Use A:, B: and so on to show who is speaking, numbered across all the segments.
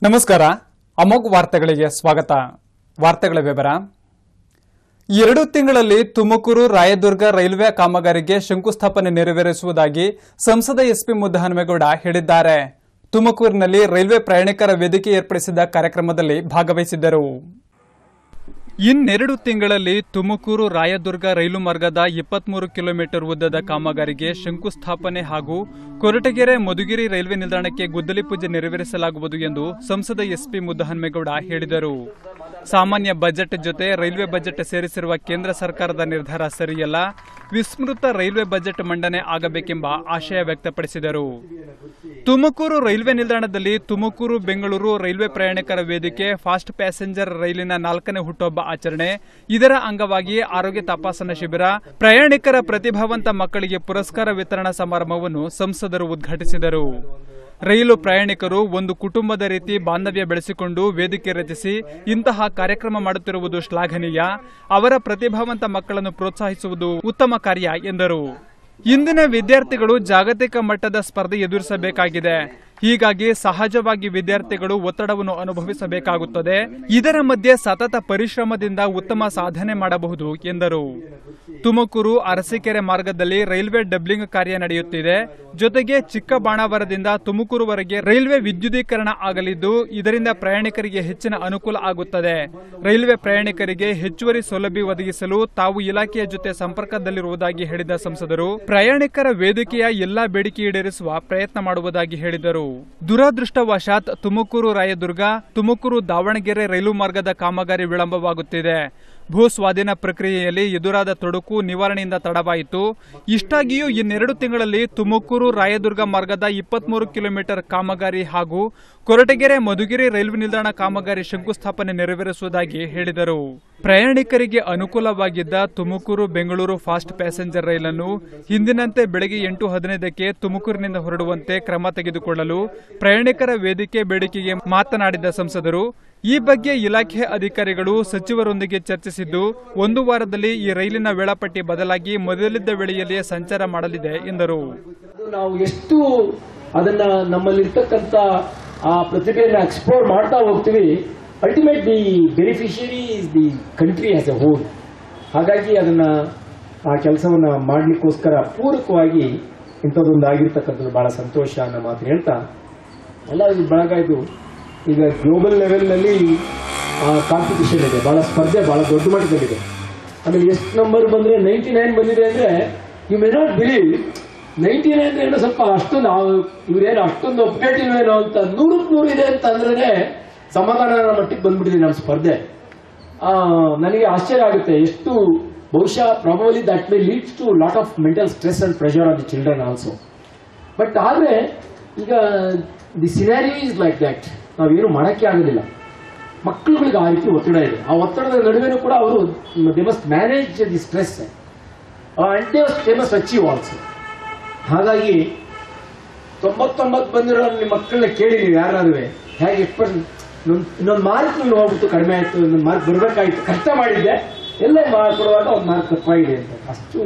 A: ನಮಸ್ಕಾರ ಅಮೋಘ್ ವಾರ್ತೆಗಳಿಗೆ ಸ್ವಾಗತ ವಾರ್ತೆಗಳ ವಿವರ ಎರಡು ತಿಂಗಳಲ್ಲಿ ತುಮಕೂರು ರಾಯದುರ್ಗ ರೈಲ್ವೆ ಕಾಮಗಾರಿಗೆ ಶಂಕುಸ್ಥಾಪನೆ ನೆರವೇರಿಸುವುದಾಗಿ ಸಂಸದ ಎಸ್ಪಿ ಮುದ್ದಹನುಮೇಗೌಡ ಹೇಳಿದ್ದಾರೆ ತುಮಕೂರಿನಲ್ಲಿ ರೈಲ್ವೆ ಪ್ರಯಾಣಿಕರ ವೇದಿಕೆ ಏರ್ಪಡಿಸಿದ ಕಾರ್ಯಕ್ರಮದಲ್ಲಿ ಭಾಗವಹಿಸಿದ್ದರು ಇನ್ನೆರಡು ತಿಂಗಳಲ್ಲಿ ತುಮಕೂರು ರಾಯದುರ್ಗ ರೈಲು ಮಾರ್ಗದ ಇಪ್ಪತ್ಮೂರು ಕಿಲೋಮೀಟರ್ ಉದ್ದದ ಕಾಮಗಾರಿಗೆ ಶಂಕುಸ್ಥಾಪನೆ ಹಾಗೂ ಕೊರಟಗೆರೆ ಮಧುಗಿರಿ ರೈಲ್ವೆ ನಿಲ್ದಾಣಕ್ಕೆ ಗುದ್ದಲಿ ಪೂಜೆ ನೆರವೇರಿಸಲಾಗುವುದು ಎಂದು ಸಂಸದ ಎಸ್ಪಿ ಮುದ್ದಹನ್ಮೇಗೌಡ ಹೇಳಿದರು ಸಾಮಾನ್ಯ ಬಜೆಟ್ ಜೊತೆ ರೈಲ್ವೆ ಬಜೆಟ್ ಸೇರಿಸಿರುವ ಕೇಂದ್ರ ಸರ್ಕಾರದ ನಿರ್ಧಾರ ಸರಿಯಲ್ಲ ವಿಸ್ಮೃತ ರೈಲ್ವೆ ಬಜೆಟ್ ಮಂಡನೆ ಆಗಬೇಕೆಂಬ ಆಶಯ ವ್ಯಕ್ತಪಡಿಸಿದರು ತುಮಕೂರು ರೈಲ್ವೆ ನಿಲ್ದಾಣದಲ್ಲಿ ತುಮಕೂರು ಬೆಂಗಳೂರು ರೈಲ್ವೆ ಪ್ರಯಾಣಿಕರ ವೇದಿಕೆ ಫಾಸ್ಟ್ ಪ್ಯಾಸೆಂಜರ್ ರೈಲಿನ ನಾಲ್ಕನೇ ಹುಟ್ಟುಹಬ್ಬ ಆಚರಣೆ ಇದರ ಅಂಗವಾಗಿ ಆರೋಗ್ಯ ತಪಾಸಣಾ ಶಿಬಿರ ಪ್ರಯಾಣಿಕರ ಪ್ರತಿಭಾವಂತ ಮಕ್ಕಳಿಗೆ ಪುರಸ್ಕಾರ ವಿತರಣಾ ಸಮಾರಂಭವನ್ನು ಸಂಸದರು ಉದ್ಘಾಟಿಸಿದರು ರೈಲು ಪ್ರಯಾಣಿಕರು ಒಂದು ಕುಟುಂಬದ ರೀತಿ ಬಾಂಧವ್ಯ ಬೆಳೆಸಿಕೊಂಡು ವೇದಿಕೆ ರಚಿಸಿ ಇಂತಹ ಕಾರ್ಯಕ್ರಮ ಮಾಡುತ್ತಿರುವುದು ಶ್ಲಾಘನೀಯ ಅವರ ಪ್ರತಿಭಾವಂತ ಮಕ್ಕಳನ್ನು ಪ್ರೋತ್ಸಾಹಿಸುವುದು ಉತ್ತಮ ಕಾರ್ಯ ಎಂದರು ಇಂದಿನ ವಿದ್ಯಾರ್ಥಿಗಳು ಜಾಗತಿಕ ಮಟ್ಟದ ಸ್ಪರ್ಧೆ ಎದುರಿಸಬೇಕಾಗಿದೆ ಹೀಗಾಗಿ ಸಹಜವಾಗಿ ವಿದ್ಯಾರ್ಥಿಗಳು ಒತ್ತಡವನ್ನು ಅನುಭವಿಸಬೇಕಾಗುತ್ತದೆ ಇದರ ಮಧ್ಯೆ ಸತತ ಪರಿಶ್ರಮದಿಂದ ಉತ್ತಮ ಸಾಧನೆ ಮಾಡಬಹುದು ಎಂದರು ತುಮಕೂರು ಅರಸೀಕೆರೆ ಮಾರ್ಗದಲ್ಲಿ ರೈಲ್ವೆ ಡಬ್ಲಿಂಗ್ ಕಾರ್ಯ ನಡೆಯುತ್ತಿದೆ ಜೊತೆಗೆ ಚಿಕ್ಕಬಾಣಾವರದಿಂದ ತುಮಕೂರುವರೆಗೆ ರೈಲ್ವೆ ವಿದ್ಯುದೀಕರಣ ಆಗಲಿದ್ದು ಇದರಿಂದ ಪ್ರಯಾಣಿಕರಿಗೆ ಹೆಚ್ಚಿನ ಅನುಕೂಲ ಆಗುತ್ತದೆ ರೈಲ್ವೆ ಪ್ರಯಾಣಿಕರಿಗೆ ಹೆಚ್ಚುವರಿ ಸೌಲಭ್ಯ ಒದಗಿಸಲು ತಾವು ಇಲಾಖೆಯ ಜೊತೆ ಸಂಪರ್ಕದಲ್ಲಿರುವುದಾಗಿ ಹೇಳಿದ ಸಂಸದರು ಪ್ರಯಾಣಿಕರ ವೇದಿಕೆಯ ಎಲ್ಲಾ ಬೇಡಿಕೆ ಈಡೇರಿಸುವ ಪ್ರಯತ್ನ ಮಾಡುವುದಾಗಿ ಹೇಳಿದರು ದುರದೃಷ್ಟವಶಾತ್ ತುಮಕೂರು ರಾಯದುರ್ಗ ತುಮಕೂರು ದಾವಣಗೆರೆ ರೈಲು ಮಾರ್ಗದ ಕಾಮಗಾರಿ ವಿಳಂಬವಾಗುತ್ತಿದೆ ಭೂ ಸ್ವಾಧೀನ ಪ್ರಕ್ರಿಯೆಯಲ್ಲಿ ಎದುರಾದ ತೊಡಕು ನಿವಾರಣೆಯಿಂದ ತಡವಾಯಿತು ಇಷ್ಟಾಗಿಯೂ ಇನ್ನೆರಡು ತಿಂಗಳಲ್ಲಿ ತುಮಕೂರು ರಾಯದುರ್ಗ ಮಾರ್ಗದ ಇಪ್ಪತ್ಮೂರು ಕಿಲೋಮೀಟರ್ ಕಾಮಗಾರಿ ಹಾಗೂ ಕೊರಟಗೆರೆ ಮಧುಗಿರಿ ರೈಲ್ವೆ ನಿಲ್ದಾಣ ಕಾಮಗಾರಿ ಶಂಕುಸ್ಥಾಪನೆ ನೆರವೇರಿಸುವುದಾಗಿ ಹೇಳಿದರು ಪ್ರಯಾಣಿಕರಿಗೆ ಅನುಕೂಲವಾಗಿದ್ದ ತುಮಕೂರು ಬೆಂಗಳೂರು ಫಾಸ್ಟ್ ಪ್ಯಾಸೆಂಜರ್ ರೈಲನ್ನು ಹಿಂದಿನಂತೆ ಬೆಳಗ್ಗೆ ಎಂಟು ಹದಿನೈದಕ್ಕೆ ತುಮಕೂರಿನಿಂದ ಹೊರಡುವಂತೆ ಕ್ರಮ ತೆಗೆದುಕೊಳ್ಳಲು ಪ್ರಯಾಣಿಕರ ವೇದಿಕೆ ಬೇಡಿಕೆಗೆ ಮಾತನಾಡಿದ ಸಂಸದರು ಈ ಬಗ್ಗೆ ಇಲಾಖೆ ಅಧಿಕಾರಿಗಳು ಸಚಿವರೊಂದಿಗೆ ಚರ್ಚಿಸಿದ್ದು ಒಂದು ವಾರದಲ್ಲಿ ಈ ರೈಲಿನ ವೇಳಾಪಟ್ಟಿ ಬದಲಾಗಿ ಮೊದಲಿದ್ದ ವೇಳೆಯಲ್ಲಿಯೇ ಸಂಚಾರ ಮಾಡಲಿದೆ ಎಂದರು
B: ಅದು ನಾವು ಎಷ್ಟು ಅದನ್ನ ನಮ್ಮಲ್ಲಿರ್ತಕ್ಕಂಥ ಆ ಪ್ರತಿಭೆಯನ್ನ ಎಕ್ಸ್ಪ್ಲೋರ್ ಮಾಡ್ತಾ ಹೋಗ್ತೀವಿ ultimate the beneficiary is the country as a whole ಹಾಗಾಗಿ ಅದನ್ನ ಆ ಕೆಲಸವನ್ನ ಮಾಡ್ಲಿಕ್ಕೋಸ್ಕರ ಪೂರಕವಾಗಿ ಇಂಥದ್ದೊಂದು ಆಗಿರ್ತಕ್ಕಂಥದ್ದು ಬಹಳ ಸಂತೋಷ ಅನ್ನೋ ಮಾತು ಹೇಳ್ತಾ ಎಲ್ಲ ಇದು ಬಳಗ ಇದು ಈಗ ಗ್ಲೋಬಲ್ ಲೆವೆಲ್ನಲ್ಲಿ ಕಾಂಪಿಟಿಷನ್ ಇದೆ ಬಹಳ ಸ್ಪರ್ಧೆ ಬಹಳ ದೊಡ್ಡ ಮಟ್ಟದಲ್ಲಿದೆ ಆಮೇಲೆ ಎಷ್ಟು ನಂಬರ್ ಬಂದ್ರೆ ನೈಂಟಿ ನೈನ್ ಬಂದಿದೆ ಅಂದ್ರೆ you may not believe ninety nine ಏನೋ ಸ್ವಲ್ಪ ಅಷ್ಟೊಂದು ಇವ್ರೇನು ಅಷ್ಟೊಂದು ಅಪ್ಡೇಟ್ ಇಲ್ವೇನೋ ಅಂತ ನೂರಕ್ಕೆ ನೂರು ಇದೆ ಅಂತ ಅಂದ್ರೆ ಸಮಾಧಾನ ಮಟ್ಟಿಗೆ ಬಂದ್ಬಿಟ್ಟಿದೆ ನಮ್ಮ ಸ್ಪರ್ಧೆ ಆ, ನನಗೆ ಆಶ್ಚರ್ಯ ಆಗುತ್ತೆ ಎಷ್ಟು ಬಹುಶಃ probably that may leads to lot of mental stress and pressure on the children also but ಆದ್ರೆ ಈಗ the scenario is like that ನಾವೇನು ಮಾಡಕ್ಕೆ ಆಗೋದಿಲ್ಲ ಮಕ್ಕಳುಗಳಿಗೆ ಆ ರೀತಿ ಒತ್ತಡ ಇದೆ ಆ ಒತ್ತಡದ ನಡುವೆನೂ ಕೂಡ ಅವರು they must manage the stress and they must achieve also ಹಾಗಾಗಿ ತೊಂಬತ್ತೊಂಬತ್ತು ಬಂದಿರೋ ನಿಮ್ಮ ಮಕ್ಕಳನ್ನ ಕೇಳಿ ನೀವು ಯಾರಾದ್ರೂ ಹೇಗೆ ಎಷ್ಟು ಪರ್ಸೆಂಟ್ ಇನ್ನೊಂದು ಮಾರ್ಕ್ ಹೋಗ್ಬಿಟ್ಟು ಕಡಿಮೆ ಆಯ್ತು ಇನ್ನೊಂದು ಮಾರ್ಕ್ ಬರ್ಬೇಕಾಯ್ತು ಕಷ್ಟ ಮಾಡಿದ್ದೆ ಎಲ್ಲ ಮಾರ್ಕ್ ಕೊಡುವಾಗ ಒಂದು ಮಾರ್ಕ್ ತಪ್ಪಾಗಿದೆ ಅಂತ ಅಷ್ಟು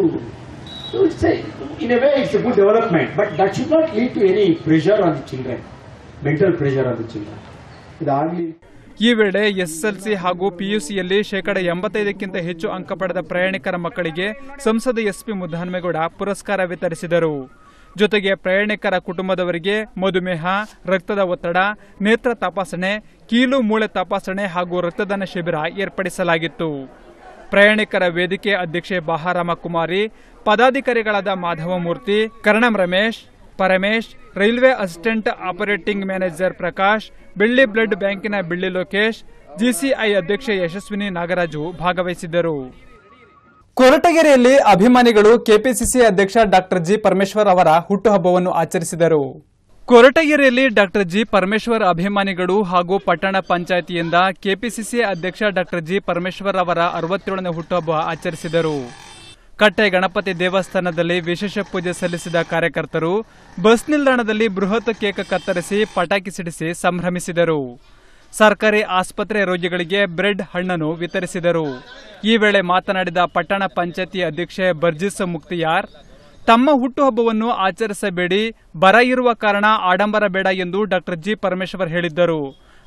B: in a way it's a good development but that should not lead to any pressure on the children mental pressure on the children ಇದಾಗಲಿ
A: ಈ ವೇಳೆ ಎಸ್ಎಸ್ಎಲ್ಸಿ ಹಾಗೂ ಪಿಯುಸಿಯಲ್ಲಿ ಶೇಕಡ ಎಂಬತ್ತೈದಕ್ಕಿಂತ ಹೆಚ್ಚು ಅಂಕ ಪಡೆದ ಪ್ರಯಾಣಿಕರ ಮಕ್ಕಳಿಗೆ ಸಂಸದ ಎಸ್ಪಿ ಮುದ್ದಹನುಮೇಗೌಡ ಪುರಸ್ಕಾರ ವಿತರಿಸಿದರು ಜೊತೆಗೆ ಪ್ರಯಾಣಿಕರ ಕುಟುಂಬದವರಿಗೆ ಮಧುಮೇಹ ರಕ್ತದ ಒತ್ತಡ ನೇತ್ರ ತಪಾಸಣೆ ಕೀಲು ಮೂಳೆ ತಪಾಸಣೆ ಹಾಗೂ ರಕ್ತದಾನ ಶಿಬಿರ ಏರ್ಪಡಿಸಲಾಗಿತ್ತು ಪ್ರಯಾಣಿಕರ ವೇದಿಕೆ ಅಧ್ಯಕ್ಷೆ ಬಹಾರಾಮ ಕುಮಾರಿ ಪದಾಧಿಕಾರಿಗಳಾದ Madhavamurthy Karnam Ramesh Paramesh railway assistant operating manager Prakash Belli blood ಬ್ಯಾಂಕಿನ ಬೆಳ್ಳಿ ಲೋಕೇಶ್ ಜಿಸಿಐ ಅಧ್ಯಕ್ಷೆ ಯಶಸ್ವಿನಿ ನಾಗರಾಜು ಭಾಗವಹಿಸಿದ್ದರು ಕೊರಟಗೆರೆಯಲ್ಲಿ ಅಭಿಮಾನಿಗಳು ಕೆಪಿಸಿಸಿ ಅಧ್ಯಕ್ಷ ಡಾಕ್ಟರ್ ಜಿ ಪರಮೇಶ್ವರ್ ಅವರ ಹುಟ್ಟುಹಬ್ಬವನ್ನು ಆಚರಿಸಿದರು ಕೊರಟಗೆರೆಯಲ್ಲಿ ಡಾಕ್ಟರ್ ಜಿ ಪರಮೇಶ್ವರ್ ಅಭಿಮಾನಿಗಳು ಹಾಗೂ ಪಟ್ಟಣ ಪಂಚಾಯಿತಿಯಿಂದ ಕೆಪಿಸಿಸಿ ಅಧ್ಯಕ್ಷ ಡಾಕ್ಟರ್ ಜಿ ಪರಮೇಶ್ವರ್ ಅವರ ಅರವತ್ತೇಳನೇ ಹುಟ್ಟುಹಬ್ಬ ಆಚರಿಸಿದರು ಕಟ್ಟೆ ಗಣಪತಿ ದೇವಸ್ಥಾನದಲ್ಲಿ ವಿಶೇಷ ಪೂಜೆ ಸಲ್ಲಿಸಿದ ಕಾರ್ಯಕರ್ತರು ಬಸ್ ನಿಲ್ದಾಣದಲ್ಲಿ ಬೃಹತ್ ಕೇಕ್ ಕತ್ತರಿಸಿ ಪಟಾಕಿ ಸಿಡಿಸಿ ಸಂಭ್ರಮಿಸಿದರು ಸರ್ಕಾರಿ ಆಸ್ಪತ್ರೆ ರೋಗಿಗಳಿಗೆ ಬ್ರೆಡ್ ಹಣ್ಣನ್ನು ವಿತರಿಸಿದರು ಈ ವೇಳೆ ಮಾತನಾಡಿದ ಪಟ್ಟಣ ಪಂಚಾಯತಿ ಅಧ್ಯಕ್ಷೆ ಬರ್ಜಿಸ್ ಮುಕ್ತಿಯಾರ್ ತಮ್ಮ ಹುಟ್ಟುಹಬ್ಬವನ್ನು ಆಚರಿಸಬೇಡಿ ಬರ ಇರುವ ಕಾರಣ ಆಡಂಬರ ಬೇಡ ಎಂದು ಡಾಕ್ಟರ್ ಜಿ ಪರಮೇಶ್ವರ್ ಹೇಳಿದ್ದರು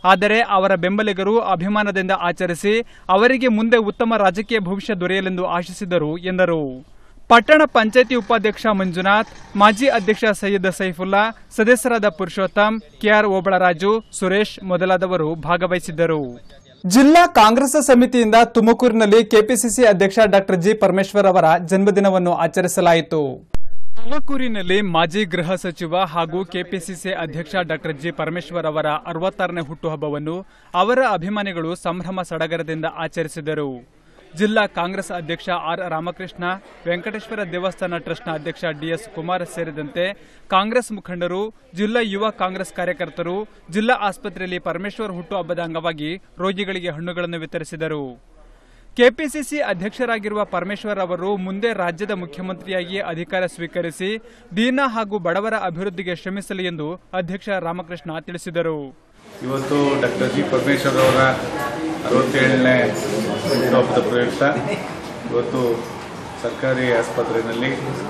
A: ಆದರೆ ಅವರ ಬೆಂಬಲಿಗರು ಅಭಿಮಾನದಿಂದ ಆಚರಿಸಿ ಅವರಿಗೆ ಮುಂದೆ ಉತ್ತಮ ರಾಜಕೀಯ ಭವಿಷ್ಯ ದೊರೆಯಲೆಂದು ಆಶಿಸಿದರು ಎಂದರು ಪಟ್ಟಣ ಪಂಚಾಯಿತಿ ಉಪಾಧ್ಯಕ್ಷ ಮಂಜುನಾಥ್ ಮಾಜಿ ಅಧ್ಯಕ್ಷ ಸೈಯದ್ ಸೈಫುಲ್ಲಾ ಸದಸ್ಯರಾದ ಪುರುಷೋತ್ತಮ್ ಕೆಆರ್ ಓಬಳರಾಜು ಸುರೇಶ್ ಮೊದಲಾದವರು ಭಾಗವಹಿಸಿದ್ದರು ಜಿಲ್ಲಾ ಕಾಂಗ್ರೆಸ್ ಸಮಿತಿಯಿಂದ ತುಮಕೂರಿನಲ್ಲಿ ಕೆಪಿಸಿಸಿ ಅಧ್ಯಕ್ಷ ಡಾಕ್ಟರ್ ಜಿ ಪರಮೇಶ್ವರ್ ಅವರ ಜನ್ಮದಿನವನ್ನು ಆಚರಿಸಲಾಯಿತು ತುಮಕೂರಿನಲ್ಲಿ ಮಾಜಿ ಗೃಹ ಸಚಿವ ಹಾಗೂ ಕೆಪಿಸಿಸಿ ಅಧ್ಯಕ್ಷ ಡಾಕ್ಟರ್ ಜಿ ಪರಮೇಶ್ವರ್ ಅವರ ಅರವತ್ತಾರನೇ ಹುಟ್ಟುಹಬ್ಬವನ್ನು ಅವರ ಅಭಿಮಾನಿಗಳು ಸಂಭ್ರಮ ಸಡಗರದಿಂದ ಆಚರಿಸಿದರು ಜಿಲ್ಲಾ ಕಾಂಗ್ರೆಸ್ ಅಧ್ಯಕ್ಷ ಆರ್ ರಾಮಕೃಷ್ಣ ವೆಂಕಟೇಶ್ವರ ದೇವಸ್ಥಾನ ಟ್ರಸ್ಟ್ನ ಅಧ್ಯಕ್ಷ ಡಿಎಸ್ ಕುಮಾರ್ ಸೇರಿದಂತೆ ಕಾಂಗ್ರೆಸ್ ಮುಖಂಡರು ಜಿಲ್ಲಾ ಯುವ ಕಾಂಗ್ರೆಸ್ ಕಾರ್ಯಕರ್ತರು ಜಿಲ್ಲಾ ಆಸ್ಪತ್ರೆಯಲ್ಲಿ ಪರಮೇಶ್ವರ್ ಹುಟ್ಟುಹಬ್ಬದ ಅಂಗವಾಗಿ ರೋಗಿಗಳಿಗೆ ಹಣ್ಣುಗಳನ್ನು ವಿತರಿಸಿದರು ಕೆಪಿಸಿಸಿ ಅಧ್ಯಕ್ಷರಾಗಿರುವ ಪರಮೇಶ್ವರ್ ಅವರು ಮುಂದೆ ರಾಜ್ಯದ ಮುಖ್ಯಮಂತ್ರಿಯಾಗಿ ಅಧಿಕಾರ ಸ್ವೀಕರಿಸಿ ದೀನ ಹಾಗೂ ಬಡವರ ಅಭಿವೃದ್ಧಿಗೆ ಶ್ರಮಿಸಲಿ ಎಂದು ಅಧ್ಯಕ್ಷ ರಾಮಕೃಷ್ಣ ತಿಳಿಸಿದರು
C: ಇವತ್ತು ಡಾಕ್ಟರ್ ಜಿ ಪರಮೇಶ್ವರ್ ಅವರ ಅರವತ್ತೇಳನೇ ಹುಟ್ಟುಹಬ್ಬದ ಪ್ರಯುಕ್ತ ಇವತ್ತು ಸರ್ಕಾರಿ ಆಸ್ಪತ್ರೆಯಲ್ಲಿ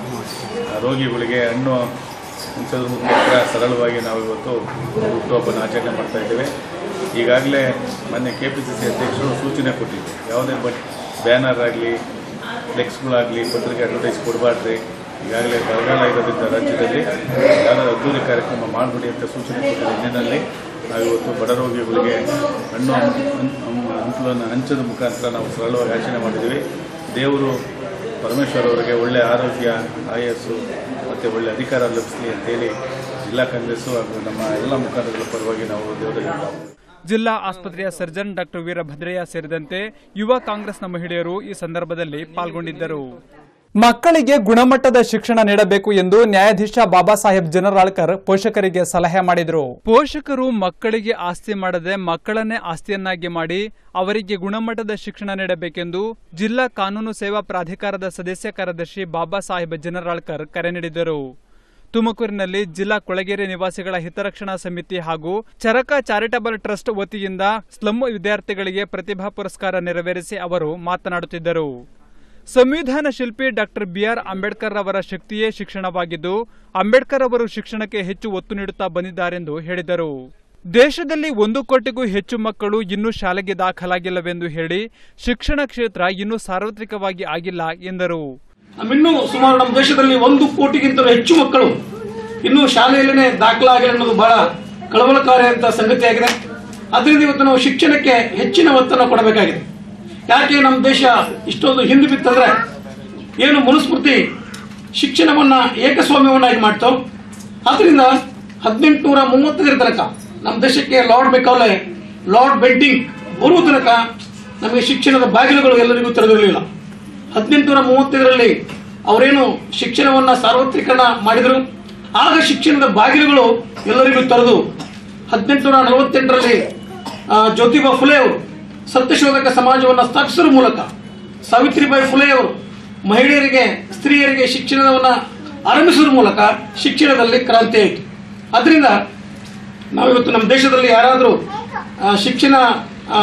C: ರೋಗಿಗಳಿಗೆ ಹಣ್ಣು ಹಂಚೋದ್ರ ಮುಖಾಂತರ ಸರಳವಾಗಿ ನಾವು ಇವತ್ತು ಹುಟ್ಟುಹಬ್ಬನ ಆಚರಣೆ ಮಾಡ್ತಾ ಇದ್ದೇವೆ ಈಗಾಗಲೇ ಮೊನ್ನೆ ಕೆ ಪಿ ಸಿ ಸಿ ಅಧ್ಯಕ್ಷರು ಸೂಚನೆ ಕೊಟ್ಟಿದ್ದರು ಯಾವುದೇ ಬಟ್ ಬ್ಯಾನರ್ ಆಗಲಿ ಫ್ಲೆಕ್ಸ್ಗಳಾಗಲಿ ಪತ್ರಿಕೆ ಅಡ್ವರ್ಟೈಸ್ ಕೊಡಬಾರ್ದ್ರಿ ಈಗಾಗಲೇ ಬರಗಾಲ ಇರೋದ್ರಿಂದ ರಾಜ್ಯದಲ್ಲಿ ಯಾವುದಾದ್ರು ಅದ್ದೂರಿ ಕಾರ್ಯಕ್ರಮ ಮಾಡಿಬಿಡಿ ಅಂತ ಸೂಚನೆ ಕೊಟ್ಟಿದ್ದ ಹಿನ್ನೆಲೆಯಲ್ಲಿ ನಾವು ಇವತ್ತು ಬಡ ರೋಗಿಗಳಿಗೆ ಹಣ್ಣು ಹಂಪಲನ್ನು ಹಂಚದ ಮುಖಾಂತರ ನಾವು ಸರಳವಾಗಿ ಆಚರಣೆ ಮಾಡಿದ್ದೀವಿ ದೇವರು ಪರಮೇಶ್ವರ್ ಅವರಿಗೆ ಒಳ್ಳೆ ಆರೋಗ್ಯ ಆಯಸ್ಸು ಮತ್ತು ಒಳ್ಳೆ ಅಧಿಕಾರ ಲಭಿಸಲಿ ಅಂತೇಳಿ ಜಿಲ್ಲಾ ಕಾಂಗ್ರೆಸ್ಸು ಹಾಗೂ ನಮ್ಮ ಎಲ್ಲ ಮುಖಂಡಗಳ ಪರವಾಗಿ ನಾವು ದೇವರಲ್ಲಿ ನಾವು
A: ಜಿಲ್ಲಾ ಆಸ್ಪತ್ರೆಯ ಸರ್ಜನ್ ಡಾಕ್ಟರ್ ವೀರಭದ್ರಯ್ಯ ಸೇರಿದಂತೆ ಯುವ ಕಾಂಗ್ರೆಸ್ನ ಮಹಿಳೆಯರು ಈ ಸಂದರ್ಭದಲ್ಲಿ ಪಾಲ್ಗೊಂಡಿದ್ದರು ಮಕ್ಕಳಿಗೆ ಗುಣಮಟ್ಟದ ಶಿಕ್ಷಣ ನೀಡಬೇಕು ಎಂದು ನ್ಯಾಯಾಧೀಶ ಬಾಬಾ ಸಾಹೇಬ್ ಜನರಾಳ್ಕರ್ ಪೋಷಕರಿಗೆ ಸಲಹೆ ಮಾಡಿದರು ಪೋಷಕರು ಮಕ್ಕಳಿಗೆ ಆಸ್ತಿ ಮಾಡದೆ ಮಕ್ಕಳನ್ನೇ ಆಸ್ತಿಯನ್ನಾಗಿ ಮಾಡಿ ಅವರಿಗೆ ಗುಣಮಟ್ಟದ ಶಿಕ್ಷಣ ನೀಡಬೇಕೆಂದು ಜಿಲ್ಲಾ ಕಾನೂನು ಸೇವಾ ಪ್ರಾಧಿಕಾರದ ಸದಸ್ಯ ಕಾರ್ಯದರ್ಶಿ ಬಾಬಾ ಸಾಹೇಬ್ ಜನರಾಳ್ಕರ್ ಕರೆ ನೀಡಿದರು ತುಮಕೂರಿನಲ್ಲಿ ಜಿಲ್ಲಾ ಕೊಳಗೇರಿ ನಿವಾಸಿಗಳ ಹಿತರಕ್ಷಣಾ ಸಮಿತಿ ಹಾಗೂ ಚರಕ ಚಾರಿಟಬಲ್ ಟ್ರಸ್ಟ್ ವತಿಯಿಂದ ಸ್ಲಂ ವಿದ್ಯಾರ್ಥಿಗಳಿಗೆ ಪ್ರತಿಭಾ ಪುರಸ್ಕಾರ ನೆರವೇರಿಸಿ ಅವರು ಮಾತನಾಡುತ್ತಿದ್ದರು ಸಂವಿಧಾನ ಶಿಲ್ಪಿ ಡಾಕ್ಟರ್ ಬಿಆರ್ ಅಂಬೇಡ್ಕರ್ ಅವರ ಶಕ್ತಿಯೇ ಶಿಕ್ಷಣವಾಗಿದ್ದು ಅಂಬೇಡ್ಕರ್ ಅವರು ಶಿಕ್ಷಣಕ್ಕೆ ಹೆಚ್ಚು ಒತ್ತು ನೀಡುತ್ತಾ ಬಂದಿದ್ದಾರೆಂದು ಹೇಳಿದರು ದೇಶದಲ್ಲಿ ಒಂದು ಕೋಟಿಗೂ ಹೆಚ್ಚು ಮಕ್ಕಳು ಇನ್ನೂ ಶಾಲೆಗೆ ದಾಖಲಾಗಿಲ್ಲವೆಂದು ಹೇಳಿ ಶಿಕ್ಷಣ ಕ್ಷೇತ್ರ ಇನ್ನೂ ಸಾರ್ವತ್ರಿಕವಾಗಿ ಆಗಿಲ್ಲ ಎಂದರು
D: ನಮ್ಮಿನ್ನೂ ಸುಮಾರು ನಮ್ಮ ದೇಶದಲ್ಲಿ ಒಂದು ಕೋಟಿಗಿಂತಲೂ ಹೆಚ್ಚು ಮಕ್ಕಳು ಇನ್ನೂ ಶಾಲೆಯಲ್ಲೇ ದಾಖಲಾಗಿಲ್ಲ ಅನ್ನೋದು ಬಹಳ ಕಳವಳಕಾರಿ ಅಂತ ಸಂಗತಿಯಾಗಿದೆ ಅದರಿಂದ ಇವತ್ತು ನಾವು ಶಿಕ್ಷಣಕ್ಕೆ ಹೆಚ್ಚಿನ ಒತ್ತನ್ನು ಕೊಡಬೇಕಾಗಿದೆ ಯಾಕೆ ನಮ್ಮ ದೇಶ ಇಷ್ಟೊಂದು ಹಿಂದೆ ಬಿತ್ತಂದ್ರೆ ಏನು ಮನುಸ್ಮೃತಿ ಶಿಕ್ಷಣವನ್ನ ಏಕಸ್ವಾಮ್ಯವನ್ನಾಗಿ ಮಾಡ್ತೋ ಅದರಿಂದ ಹದಿನೆಂಟುನೂರ ಮೂವತ್ತೈದರ ತನಕ ನಮ್ಮ ದೇಶಕ್ಕೆ ಲಾರ್ಡ್ ಮೆಕೌಲೆ ಲಾರ್ಡ್ ಬೆಂಟಿಂಗ್ ಬರುವ ತನಕ ನಮಗೆ ಶಿಕ್ಷಣದ ಬಾಗಿಲುಗಳು ಎಲ್ಲರಿಗೂ ತೆರೆದಿರಲಿಲ್ಲ ಹದಿನೆಂಟುನೂರ ಮೂವತ್ತೈದರಲ್ಲಿ ಅವರೇನು ಶಿಕ್ಷಣವನ್ನ ಸಾರ್ವತ್ರೀಕರಣ ಮಾಡಿದರು ಆಗ ಶಿಕ್ಷಣದ ಬಾಗಿಲುಗಳು ಎಲ್ಲರಿಗೂ ತೆರೆದು ಹದಿನೆಂಟುನೂರ ನಲವತ್ತೆಂಟರಲ್ಲಿ ಆ, ಜ್ಯೋತಿಬಾ ಫುಲೆ ಅವರು ಸತ್ಯಶೋಧಕ ಸಮಾಜವನ್ನು ಸ್ಥಾಪಿಸುವ ಮೂಲಕ ಸಾವಿತ್ರಿಬಾಯಿ ಫುಲೆ ಅವರು ಮಹಿಳೆಯರಿಗೆ ಸ್ತ್ರೀಯರಿಗೆ ಶಿಕ್ಷಣವನ್ನ ಆರಂಭಿಸುವ ಮೂಲಕ ಶಿಕ್ಷಣದಲ್ಲಿ ಕ್ರಾಂತಿ ಆಯಿತು ಅದರಿಂದ ನಾವಿವತ್ತು ನಮ್ಮ ದೇಶದಲ್ಲಿ ಯಾರಾದರೂ ಆ, ಶಿಕ್ಷಣ ಆ,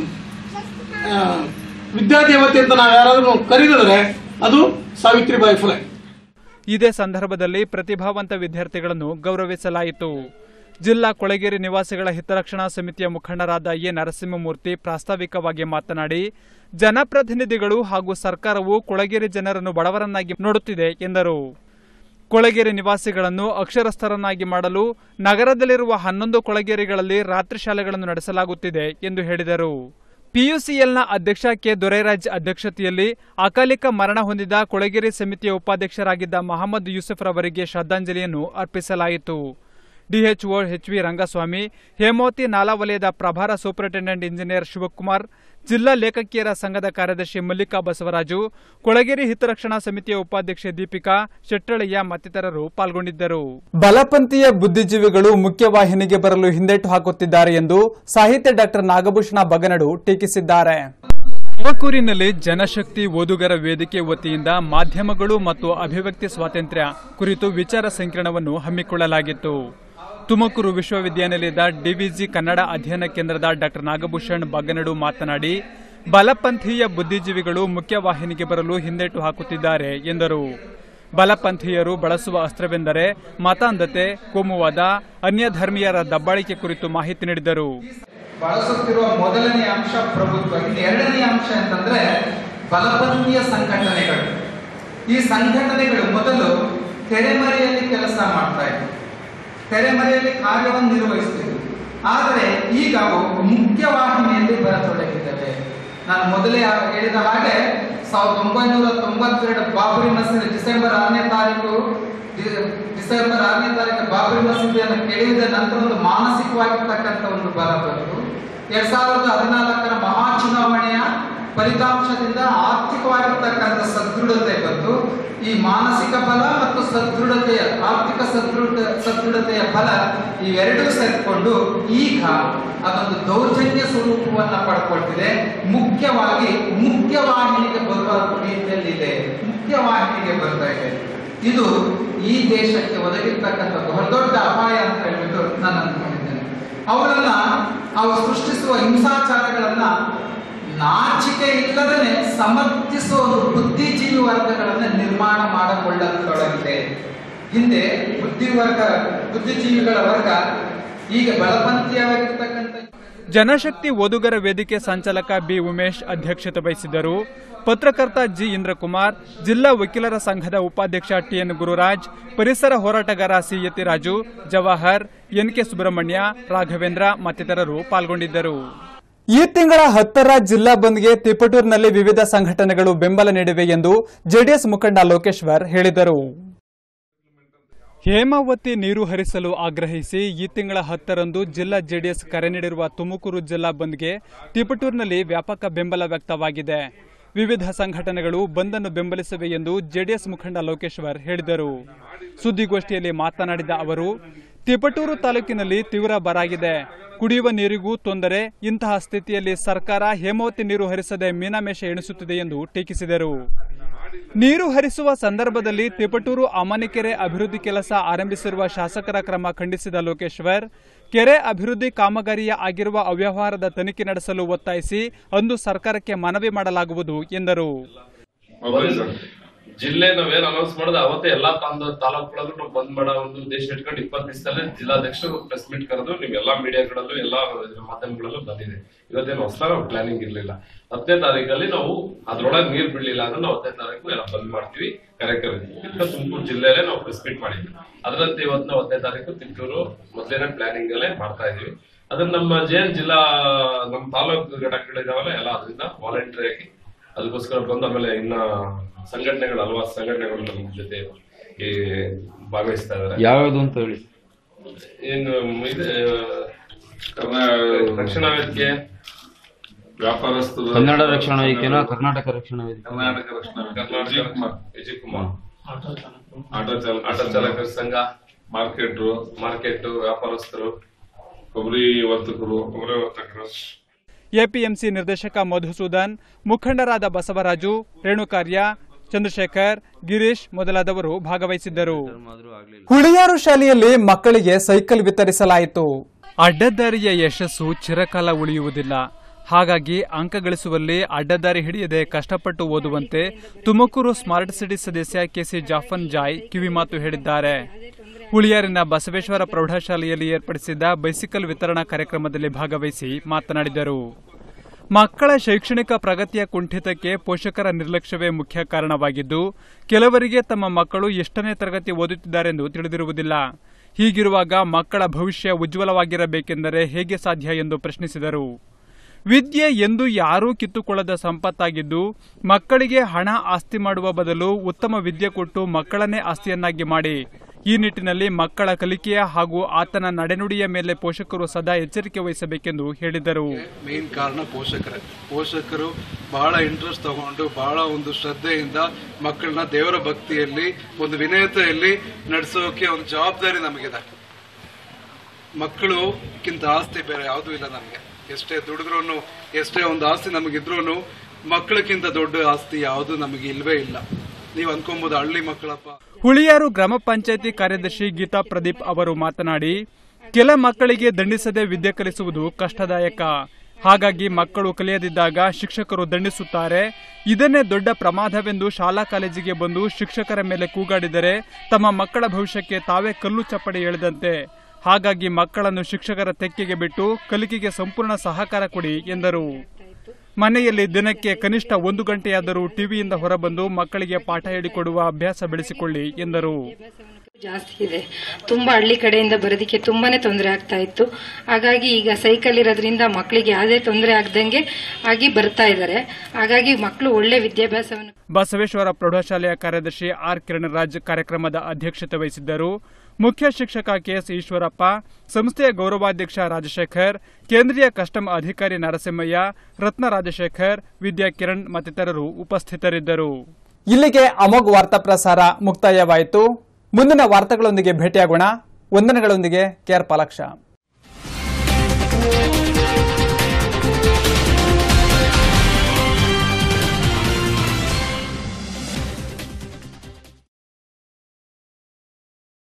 D: ಆ, ವಿದ್ಯಾದೇವತೆ ಅಂತ ನಾವು ಯಾರಾದರೂ ಕರೆದಿದ್ರೆ ಅದು ಸಾವಿತ್ರಿಬಾಯಿ ಫುಲೆ
A: ಇದೇ ಸಂದರ್ಭದಲ್ಲಿ ಪ್ರತಿಭಾವಂತ ವಿದ್ಯಾರ್ಥಿಗಳನ್ನು ಗೌರವಿಸಲಾಯಿತು ಜಿಲ್ಲಾ ಕೊಳಗೇರಿ ನಿವಾಸಿಗಳ ಹಿತರಕ್ಷಣಾ ಸಮಿತಿಯ ಮುಖಂಡರಾದ ಎ ನರಸಿಂಹಮೂರ್ತಿ ಪ್ರಾಸ್ತಾವಿಕವಾಗಿ ಮಾತನಾಡಿ ಜನಪ್ರತಿನಿಧಿಗಳು ಹಾಗೂ ಸರ್ಕಾರವು ಕೊಳಗೇರಿ ಜನರನ್ನು ಬಡವರನ್ನಾಗಿ ನೋಡುತ್ತಿದೆ ಎಂದರು ಕೊಳಗೇರಿ ನಿವಾಸಿಗಳನ್ನು ಅಕ್ಷರಸ್ಥರನ್ನಾಗಿ ಮಾಡಲು ನಗರದಲ್ಲಿರುವ ಹನ್ನೊಂದು ಕೊಳಗೇರಿಗಳಲ್ಲಿ ರಾತ್ರಿ ಶಾಲೆಗಳನ್ನು ನಡೆಸಲಾಗುತ್ತಿದೆ ಎಂದು ಹೇಳಿದರು ಪಿಯುಸಿಎಲ್ನ ಅಧ್ಯಕ್ಷ ಕೆ ದೊರೈರಾಜ್ ಅಧ್ಯಕ್ಷತೆಯಲ್ಲಿ ಅಕಾಲಿಕ ಮರಣ ಹೊಂದಿದ ಕೊಳಗೇರಿ ಸಮಿತಿಯ ಉಪಾಧ್ಯಕ್ಷರಾಗಿದ್ದ ಮಹಮ್ಮದ್ ಯೂಸುಫ್ ರವರಿಗೆ ಶ್ರದ್ಧಾಂಜಲಿಯನ್ನು ಅರ್ಪಿಸಲಾಯಿತು ಡಿಎಚ್ಒ ಎಚ್ವಿ ರಂಗಸ್ವಾಮಿ ಹೇಮಾವತಿ ನಾಲಾ ವಲಯದ ಪ್ರಭಾರ ಸೂಪರಿಂಟೆಂಡೆಂಟ್ ಇಂಜಿನಿಯರ್ ಶಿವಕುಮಾರ್ ಜಿಲ್ಲಾ ಲೇಖಕಿಯರ ಸಂಘದ ಕಾರ್ಯದರ್ಶಿ ಮಲ್ಲಿಕಾ ಬಸವರಾಜು ಕೊಳಗೇರಿ ಹಿತರಕ್ಷಣಾ ಸಮಿತಿಯ ಉಪಾಧ್ಯಕ್ಷೆ ದೀಪಿಕಾ ಶೆಟ್ಟಳಯ್ಯ ಮತ್ತಿತರರು ಪಾಲ್ಗೊಂಡಿದ್ದರು ಬಲಪಂಥೀಯ ಬುದ್ಧಿಜೀವಿಗಳು ಮುಖ್ಯವಾಹಿನಿಗೆ ಬರಲು ಹಿಂದೇಟು ಹಾಕುತ್ತಿದ್ದಾರೆ ಎಂದು ಸಾಹಿತ್ಯ ಡಾಕ್ಟರ್ ನಾಗಭೂಷಣ ಬಗನಡು ಟೀಕಿಸಿದ್ದಾರೆ ತುಮಕೂರಿನಲ್ಲಿ ಜನಶಕ್ತಿ ಓದುಗರ ವೇದಿಕೆ ವತಿಯಿಂದ ಮಾಧ್ಯಮಗಳು ಮತ್ತು ಅಭಿವ್ಯಕ್ತಿ ಸ್ವಾತಂತ್ರ್ಯ ಕುರಿತು ವಿಚಾರ ಸಂಕಿರಣವನ್ನು ಹಮ್ಮಿಕೊಳ್ಳಲಾಗಿತ್ತು ತುಮಕೂರು ವಿಶ್ವವಿದ್ಯಾನಿಲಯದ ಡಿವಿಜಿ ಕನ್ನಡ ಅಧ್ಯಯನ ಕೇಂದ್ರದ ಡಾಕ್ಟರ್ ನಾಗಭೂಷಣ್ ಬಗ್ಗನಡು ಮಾತನಾಡಿ ಬಲಪಂಥೀಯ ಬುದ್ಧಿಜೀವಿಗಳು ಮುಖ್ಯವಾಹಿನಿಗೆ ಬರಲು ಹಿಂದೇಟು ಹಾಕುತ್ತಿದ್ದಾರೆ ಎಂದರು ಬಲಪಂಥೀಯರು ಬಳಸುವ ಅಸ್ತ್ರವೆಂದರೆ ಮತಾಂಧತೆ ಕೋಮುವಾದ ಅನ್ಯ ಧರ್ಮೀಯರ ದಬ್ಬಾಳಿಕೆ ಕುರಿತು ಮಾಹಿತಿ ನೀಡಿದರು
E: ಬಳಸುತ್ತಿರುವ ಮೊದಲನೇ ಅಂಶ ಪ್ರಭುತ್ವ ಇನ್ನು ಎರಡನೇ ಅಂಶ ಅಂತಂದ್ರೆ ಬಲಪಂಥೀಯ ಸಂಘಟನೆಗಳು ಈ ಸಂಘಟನೆಗಳು ಮೊದಲು ತೆರೆಮರೆಯಲ್ಲಿ ಕೆಲಸ ಮಾಡ್ತಾ ಇದ್ವು ತೆರೆಮರೆಯಲ್ಲಿ ಕಾರ್ಯವನ್ನು ನಿರ್ವಹಿಸ್ತಿದ್ವು ಆದರೆ ಈಗ ಅವು ಮುಖ್ಯವಾಹಿನಿಯಲ್ಲಿ ಬರತೊಡಗಿದ್ದಾವೆ ನಾನು ಮೊದಲೇ ಹೇಳಿದ ಹಾಗೆ ಸಾವಿರದ ಒಂಬೈನೂರ ತೊಂಬತ್ತೆರಡು ಬಾಬರಿ ಮಸೀದಿ ಡಿಸೆಂಬರ್ ಆರನೇ ತಾರೀಕು ಡಿ- ಡಿಸೆಂಬರ್ ಆರನೇ ತಾರೀಕು ಬಾಬರಿ ಮಸೀದಿಯನ್ನು ಕೆಡವಿದ ನಂತರ ಒಂದು ಮಾನಸಿಕವಾಗಿರ್ತಕ್ಕಂಥ ಒಂದು ಬಲ ಬಂತು ಎರಡ್ ಸಾವಿರದ ಹದಿನಾಲ್ಕರ ಮಹಾ ಚುನಾವಣೆಯ ಫಲಿತಾಂಶದಿಂದ ಆರ್ಥಿಕವಾಗಿರ್ತಕ್ಕಂಥ ಸದೃಢತೆ ಬಂತು ಈ ಮಾನಸಿಕ ಬಲ ಮತ್ತು ಸದೃಢತೆಯ ಆರ್ಥಿಕ ಸದೃಢ ಸದೃಢತೆಯ ಬಲ ಇವೆರಡೂ ಸೇರಿಕೊಂಡು ಈಗ ಅದೊಂದು ದೌರ್ಜನ್ಯ ಸ್ವರೂಪವನ್ನ ಪಡ್ಕೊಳ್ತಿದೆ ಮುಖ್ಯವಾಗಿ ಮುಖ್ಯವಾಹಿನಿಗೆ ಬರುವ ರೀತಿಯಲ್ಲಿದೆ ಮುಖ್ಯವಾಹಿನಿಗೆ ಬರ್ತಾ ಇದೆ ಇದು ಈ ದೇಶಕ್ಕೆ ಒದಗಿರ್ತಕ್ಕಂಥ ದೊಡ್ಡ ಅಪಾಯ ಅಂತ ಹೇಳ್ಬಿಟ್ಟು ನಾನು ಅಂದ್ಕೊಂಡಿದ್ದೇನೆ ಅವರನ್ನ ಅವರು ಸೃಷ್ಟಿಸುವ ಹಿಂಸಾಚಾರಗಳನ್ನ ನಾಚಿಕೆ ಇಲ್ಲದೇ ಸಮರ್ಥಿಸುವ ಒಂದು ಬುದ್ಧಿಜೀವಿ ವರ್ಗಗಳನ್ನ ನಿರ್ಮಾಣ ಮಾಡಿಕೊಳ್ಳತೊಡಗಿದೆ ಹಿಂದೆ ಬುದ್ಧಿವರ್ಗ ಬುದ್ಧಿಜೀವಿಗಳ ವರ್ಗ ಈಗ ಬಲಪಂಥೀಯವಾಗಿರ್ತಕ್ಕಂಥ
A: ಜನಶಕ್ತಿ ಓದುಗರ ವೇದಿಕೆ ಸಂಚಾಲಕ ಬಿ ಉಮೇಶ್ ಅಧ್ಯಕ್ಷತೆ ವಹಿಸಿದ್ದರು ಪತ್ರಕರ್ತ ಜಿ ಇಂದ್ರಕುಮಾರ್ ಜಿಲ್ಲಾ ವಕೀಲರ ಸಂಘದ ಉಪಾಧ್ಯಕ್ಷ ಟಿಎನ್ ಗುರುರಾಜ್ ಪರಿಸರ ಹೋರಾಟಗಾರ ಸಿ ಯತಿರಾಜು ಜವಾಹರ್ ಎನ್ಕೆ ಸುಬ್ರಹ್ಮಣ್ಯ ರಾಘವೇಂದ್ರ ಮತ್ತಿತರರು ಪಾಲ್ಗೊಂಡಿದ್ದರು ಈ ತಿಂಗಳ ಹತ್ತರ ಜಿಲ್ಲಾ ಬಂದ್ಗೆ ತಿಪಟೂರಿನಲ್ಲಿ ವಿವಿಧ ಸಂಘಟನೆಗಳು ಬೆಂಬಲ ನೀಡಿವೆ ಎಂದು ಜೆಡಿಎಸ್ ಮುಖಂಡ ಲೋಕೇಶ್ವರ್ ಹೇಳಿದರು ಹೇಮಾವತಿ ನೀರು ಹರಿಸಲು ಆಗ್ರಹಿಸಿ ಈ ತಿಂಗಳ ಹತ್ತರಂದು ಜಿಲ್ಲಾ ಜೆಡಿಎಸ್ ಕರೆ ನೀಡಿರುವ ತುಮಕೂರು ಜಿಲ್ಲಾ ಬಂದ್ಗೆ ತಿಪಟೂರಿನಲ್ಲಿ ವ್ಯಾಪಕ ಬೆಂಬಲ ವ್ಯಕ್ತವಾಗಿದೆ ವಿವಿಧ ಸಂಘಟನೆಗಳು ಬಂದನ್ನು ಬೆಂಬಲಿಸಿವೆ ಎಂದು ಜೆಡಿಎಸ್ ಮುಖಂಡ ಲೋಕೇಶ್ವರ್ ಹೇಳಿದರು ಸುದ್ದಿಗೋಷ್ಠಿಯಲ್ಲಿ ಮಾತನಾಡಿದ ಅವರು ತಿಪಟೂರು ತಾಲೂಕಿನಲ್ಲಿ ತೀವ್ರ ಬರಾಗಿದೆ ಕುಡಿಯುವ ನೀರಿಗೂ ತೊಂದರೆ ಇಂತಹ ಸ್ಥಿತಿಯಲ್ಲಿ ಸರ್ಕಾರ ಹೇಮಾವತಿ ನೀರು ಹರಿಸದೆ ಮೀನಾಮೇಷ ಎಣಿಸುತ್ತಿದೆ ಎಂದು ಟೀಕಿಸಿದರು ನೀರು ಹರಿಸುವ ಸಂದರ್ಭದಲ್ಲಿ ತಿಪಟೂರು ಅಮಾನಿಕೆರೆ ಅಭಿವೃದ್ಧಿ ಕೆಲಸ ಆರಂಭಿಸಿರುವ ಶಾಸಕರ ಕ್ರಮ ಖಂಡಿಸಿದ ಲೋಕೇಶ್ವರ್ ಕೆರೆ ಅಭಿವೃದ್ಧಿ ಕಾಮಗಾರಿಯ ಆಗಿರುವ ಅವ್ಯವಹಾರದ ತನಿಖೆ ನಡೆಸಲು ಒತ್ತಾಯಿಸಿ ಅಂದು ಸರ್ಕಾರಕ್ಕೆ ಮನವಿ ಮಾಡಲಾಗುವುದು ಎಂದರು
F: ಒಂದು ಜಿಲ್ಲೆ ನಾವೇನ್ ಅನೌನ್ಸ್ ಮಾಡಿದ್ರೆ ಅವತ್ತೇ ಎಲ್ಲಾ ತಾಂದ ತಾಲೂಕುಗಳಲ್ಲೂ ನಾವು ಬಂದ್ ಮಾಡೋ ಒಂದು ಉದ್ದೇಶ ಇಟ್ಕೊಂಡು ಇಪ್ಪತ್ತು ದಿವಸದಲ್ಲೇ ಜಿಲ್ಲಾಧ್ಯಕ್ಷರು ಪ್ರೆಸ್ ಮೀಟ್ ಕರೆದು ನೀವು ಎಲ್ಲಾ ಮೀಡಿಯಾಗಳಲ್ಲೂ ಎಲ್ಲಾ ಮಾಧ್ಯಮಗಳಲ್ಲೂ ಬಂದಿದೆ ಇವತ್ತೇನು ಹೊಸ ಪ್ಲಾನಿಂಗ್ ಇರ್ಲಿಲ್ಲ ಹತ್ತನೇ ತಾರೀಕಲ್ಲಿ ನಾವು ಅದ್ರೊಳಗೆ ನೀರ್ ಬಿಡ್ಲಿಲ್ಲ ಅಂದ್ರೆ ನಾವು ಹತ್ತನೇ ತಾರೀಕು ಎಲ್ಲ ಬಂದ್ ಮಾಡ್ತೀವಿ ಕಾರ್ಯಕ್ರಮ ತುಮಕೂರು ಜಿಲ್ಲೆಯಲ್ಲೇ ನಾವು ಪ್ರೆಸ್ ಮೀಟ್ ಮಾಡಿದ್ವಿ ಅದರಂತೆ ಇವತ್ತು ನಾವು ಹತ್ತನೇ ತಾರೀಕು ತಿಂಟೂರು ಮೊದಲನೇ ಪ್ಲಾನಿಂಗ್ ಅಲ್ಲೇ ಮಾಡ್ತಾ ಇದೀವಿ ಅದನ್ನ ನಮ್ಮ ಜೇನ್ ಜಿಲ್ಲಾ ನಮ್ಮ ತಾಲೂಕು ಘಟಕಗಳಿದಾವಲ್ಲ ಎಲ್ಲ ಅದರಿಂದ ವಾಲಂಟರಿ ಆಗಿ ಅದಕ್ಕೋಸ್ಕರ ಬಂದು ಆಮೇಲೆ ಇನ್ನ ಸಂಘಟನೆಗಳು ಹಲವಾರು ಸಂಘಟನೆಗಳು ನಮ್ಮ ಜೊತೆ ಈ ಭಾಗವಹಿಸ್ತಾ ಇದಾರೆ
G: ಯಾವ್ಯಾವ್ದು ಅಂತ ಹೇಳಿ
F: ಏನು ಇದೆ ರಕ್ಷಣಾ ವೇದಿಕೆ
C: ವ್ಯಾಪಾರಸ್ಥರು
G: ಕನ್ನಡ ರಕ್ಷಣಾ ವೇದಿಕೆನ ಕರ್ನಾಟಕ ರಕ್ಷಣಾ ವೇದಿಕೆ
C: ಕರ್ನಾಟಕ ರಕ್ಷಣಾ ವೇದಿಕೆ,
F: ಕರ್ನಾಟಕ
C: ವಿಜಯ್ ಕುಮಾರ್
F: ವಿಜಯ್ ಕುಮಾರ್
C: ಆಟೋ
F: ಆಟೋ
C: ಚಾಲಕ
F: ಚಾಲಕರ ಸಂಘ
C: ಮಾರ್ಕೆಟ್ರು
F: ಮಾರ್ಕೆಟ್ ವ್ಯಾಪಾರಸ್ಥರು
C: ಕೊಬ್ಬರಿ ವರ್ತಕರು ಕೊಬ್ಬರಿ ವರ್ತಕರು
A: ಎಪಿಎಂಸಿ ನಿರ್ದೇಶಕ ಮಧುಸೂದನ್ ಮುಖಂಡರಾದ ಬಸವರಾಜು ರೇಣುಕಾರ್ಯ ಚಂದ್ರಶೇಖರ್ ಗಿರೀಶ್ ಮೊದಲಾದವರು ಭಾಗವಹಿಸಿದ್ದರು ಹುಳಿಯಾರು ಶಾಲೆಯಲ್ಲಿ ಮಕ್ಕಳಿಗೆ ಸೈಕಲ್ ವಿತರಿಸಲಾಯಿತು ಅಡ್ಡದಾರಿಯ ಯಶಸ್ಸು ಚಿರಕಾಲ ಉಳಿಯುವುದಿಲ್ಲ ಹಾಗಾಗಿ ಅಂಕ ಗಳಿಸುವಲ್ಲಿ ಅಡ್ಡದಾರಿ ಹಿಡಿಯದೆ ಕಷ್ಟಪಟ್ಟು ಓದುವಂತೆ ತುಮಕೂರು ಸ್ಮಾರ್ಟ್ ಸಿಟಿ ಸದಸ್ಯ ಕೆಸಿ ಜಾಫನ್ ಜಾಯ್ ಕಿವಿಮಾತು ಹೇಳಿದ್ದಾರೆ ಹುಳಿಯಾರಿನ ಬಸವೇಶ್ವರ ಪ್ರೌಢಶಾಲೆಯಲ್ಲಿ ಏರ್ಪಡಿಸಿದ್ದ ಬೈಸಿಕಲ್ ವಿತರಣಾ ಕಾರ್ಯಕ್ರಮದಲ್ಲಿ ಭಾಗವಹಿಸಿ ಮಾತನಾಡಿದರು ಮಕ್ಕಳ ಶೈಕ್ಷಣಿಕ ಪ್ರಗತಿಯ ಕುಂಠಿತಕ್ಕೆ ಪೋಷಕರ ನಿರ್ಲಕ್ಷ್ಯವೇ ಮುಖ್ಯ ಕಾರಣವಾಗಿದ್ದು ಕೆಲವರಿಗೆ ತಮ್ಮ ಮಕ್ಕಳು ಎಷ್ಟನೇ ತರಗತಿ ಓದುತ್ತಿದ್ದಾರೆಂದು ತಿಳಿದಿರುವುದಿಲ್ಲ ಹೀಗಿರುವಾಗ ಮಕ್ಕಳ ಭವಿಷ್ಯ ಉಜ್ವಲವಾಗಿರಬೇಕೆಂದರೆ ಹೇಗೆ ಸಾಧ್ಯ ಎಂದು ಪ್ರಶ್ನಿಸಿದರು ವಿದ್ಯೆ ಎಂದು ಯಾರೂ ಕಿತ್ತುಕೊಳ್ಳದ ಸಂಪತ್ತಾಗಿದ್ದು ಮಕ್ಕಳಿಗೆ ಹಣ ಆಸ್ತಿ ಮಾಡುವ ಬದಲು ಉತ್ತಮ ವಿದ್ಯೆ ಕೊಟ್ಟು ಮಕ್ಕಳನ್ನೇ ಆಸ್ತಿಯನ್ನಾಗಿ ಮಾಡಿ ಈ ನಿಟ್ಟಿನಲ್ಲಿ ಮಕ್ಕಳ ಕಲಿಕೆಯ ಹಾಗೂ ಆತನ ನಡೆನುಡಿಯ ಮೇಲೆ ಪೋಷಕರು ಸದಾ ಎಚ್ಚರಿಕೆ ವಹಿಸಬೇಕೆಂದು ಹೇಳಿದರು
H: ಮೇನ್ ಕಾರಣ ಪೋಷಕರೇ ಪೋಷಕರು ಬಹಳ ಇಂಟ್ರೆಸ್ಟ್ ತಗೊಂಡು ಬಹಳ ಒಂದು ಶ್ರದ್ಧೆಯಿಂದ ಮಕ್ಕಳನ್ನ ದೇವರ ಭಕ್ತಿಯಲ್ಲಿ ಒಂದು ವಿನಯತೆಯಲ್ಲಿ ನಡೆಸೋಕೆ ಒಂದು ಜವಾಬ್ದಾರಿ ನಮಗಿದೆ ಮಕ್ಕಳುಕ್ಕಿಂತ ಆಸ್ತಿ ಬೇರೆ ಯಾವುದೂ ಇಲ್ಲ ನಮಗೆ ಎಷ್ಟೇ ದುಡಿದ್ರೂ ಎಷ್ಟೇ ಒಂದು ಆಸ್ತಿ ನಮಗಿದ್ರೂ ಮಕ್ಕಳಕ್ಕಿಂತ ದೊಡ್ಡ ಆಸ್ತಿ ಯಾವುದು ನಮಗೆ ಇಲ್ವೇ ಇಲ್ಲ ನೀವು ಅನ್ಕೊಬಹುದು ಹಳ್ಳಿ ಮಕ್ಕಳಪ್ಪ
A: ಹುಳಿಯಾರು ಗ್ರಾಮ ಪಂಚಾಯಿತಿ ಕಾರ್ಯದರ್ಶಿ ಗೀತಾ ಪ್ರದೀಪ್ ಅವರು ಮಾತನಾಡಿ ಕೆಲ ಮಕ್ಕಳಿಗೆ ದಂಡಿಸದೆ ವಿದ್ಯೆ ಕಲಿಸುವುದು ಕಷ್ಟದಾಯಕ ಹಾಗಾಗಿ ಮಕ್ಕಳು ಕಲಿಯದಿದ್ದಾಗ ಶಿಕ್ಷಕರು ದಂಡಿಸುತ್ತಾರೆ ಇದನ್ನೇ ದೊಡ್ಡ ಪ್ರಮಾದವೆಂದು ಶಾಲಾ ಕಾಲೇಜಿಗೆ ಬಂದು ಶಿಕ್ಷಕರ ಮೇಲೆ ಕೂಗಾಡಿದರೆ ತಮ್ಮ ಮಕ್ಕಳ ಭವಿಷ್ಯಕ್ಕೆ ತಾವೇ ಕಲ್ಲು ಚಪ್ಪಡಿ ಎಳೆದಂತೆ ಹಾಗಾಗಿ ಮಕ್ಕಳನ್ನು ಶಿಕ್ಷಕರ ತೆಕ್ಕೆಗೆ ಬಿಟ್ಟು ಕಲಿಕೆಗೆ ಸಂಪೂರ್ಣ ಸಹಕಾರ ಕೊಡಿ ಎಂದರು ಮನೆಯಲ್ಲಿ ದಿನಕ್ಕೆ ಕನಿಷ್ಠ ಒಂದು ಗಂಟೆಯಾದರೂ ಟಿವಿಯಿಂದ ಹೊರಬಂದು ಮಕ್ಕಳಿಗೆ ಪಾಠ ಹೇಳಿಕೊಡುವ ಅಭ್ಯಾಸ ಬೆಳೆಸಿಕೊಳ್ಳಿ ಎಂದರು
I: ಜಾಸ್ತಿ ಇದೆ ತುಂಬಾ ಹಳ್ಳಿ ಕಡೆಯಿಂದ ಬರೋದಕ್ಕೆ ತುಂಬಾನೇ ತೊಂದರೆ ಆಗ್ತಾ ಇತ್ತು ಹಾಗಾಗಿ ಈಗ ಸೈಕಲ್ ಇರೋದ್ರಿಂದ ಮಕ್ಕಳಿಗೆ ಯಾವುದೇ ತೊಂದರೆ ಆಗದಂಗೆ ಆಗಿ ಬರ್ತಾ ಇದ್ದಾರೆ ಹಾಗಾಗಿ ಮಕ್ಕಳು ಒಳ್ಳೆ ವಿದ್ಯಾಭ್ಯಾಸವನ್ನು
A: ಬಸವೇಶ್ವರ ಪ್ರೌಢಶಾಲೆಯ ಕಾರ್ಯದರ್ಶಿ ಆರ್ ಕಿರಣ್ ರಾಜ್ ಕಾರ್ಯಕ್ರಮದ ಅಧ್ಯಕ್ಷತೆ ವಹಿಸಿದ್ದರು ಮುಖ್ಯ ಶಿಕ್ಷಕ ಕೆಎಸ್ ಈಶ್ವರಪ್ಪ ಸಂಸ್ಥೆಯ ಗೌರವಾಧ್ಯಕ್ಷ ರಾಜಶೇಖರ್ ಕೇಂದ್ರೀಯ ಕಸ್ಟಮ್ ಅಧಿಕಾರಿ ನರಸಿಂಹಯ್ಯ ರತ್ನ ರಾಜಶೇಖರ್ ವಿದ್ಯಾ ಕಿರಣ್ ಮತ್ತಿತರರು ಉಪಸ್ಥಿತರಿದ್ದರು ಇಲ್ಲಿಗೆ ಅಮೋಘ್ ವಾರ್ತಾ ಪ್ರಸಾರ ಮುಕ್ತಾಯವಾಯಿತು ಮುಂದಿನ ವಾರ್ತೆಗಳೊಂದಿಗೆ ಭೇಟಿಯಾಗೋಣ ವಂದನೆಗಳೊಂದಿಗೆ ಕೆಆರ್ ಪಾಲಾಕ್ಷ